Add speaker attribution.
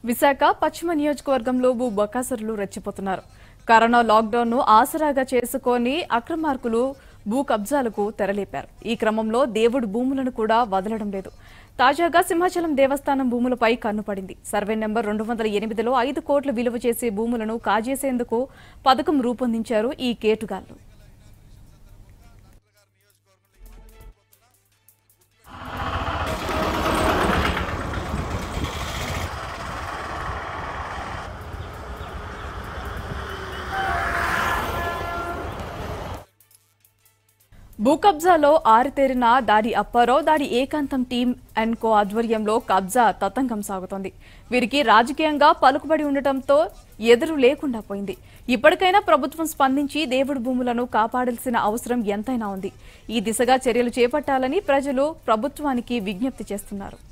Speaker 1: విశాఖ పశ్చిమ నియోజకవర్గంలో భూ బకాసురులు రెచ్చిపోతున్నారు కరోనా లాక్డౌన్ ను ఆసరాగా చేసుకొని అక్రమార్కులు భూ కబ్జాలకు తెరలేపారు ఈ క్రమంలో దేవుడి భూములను కూడా వదలడం లేదు తాజాగా సింహాచలం దేవస్థానం భూములపై కన్నుపడింది సర్వే నెంబర్ రెండు వందల ఎనిమిదిలో ఐదు కోట్ల విలువ చేసే భూములను కాజేసేందుకు పథకం రూపొందించారు ఈ కేటుగాళ్లు భూ కబ్జాలో ఆరితేరిన దాడి అప్పారావు దాడి ఏకాంతం టీం అండ్ కో ఆధ్వర్యంలో కబ్జా తతంగం సాగుతోంది వీరికి రాజకీయంగా పలుకుబడి ఉండటంతో ఎదురు లేకుండా పోయింది ఇప్పటికైనా ప్రభుత్వం స్పందించి దేవుడి భూములను కాపాడాల్సిన అవసరం ఎంతైనా ఉంది ఈ దిశగా చర్యలు చేపట్టాలని ప్రజలు ప్రభుత్వానికి విజ్ఞప్తి చేస్తున్నారు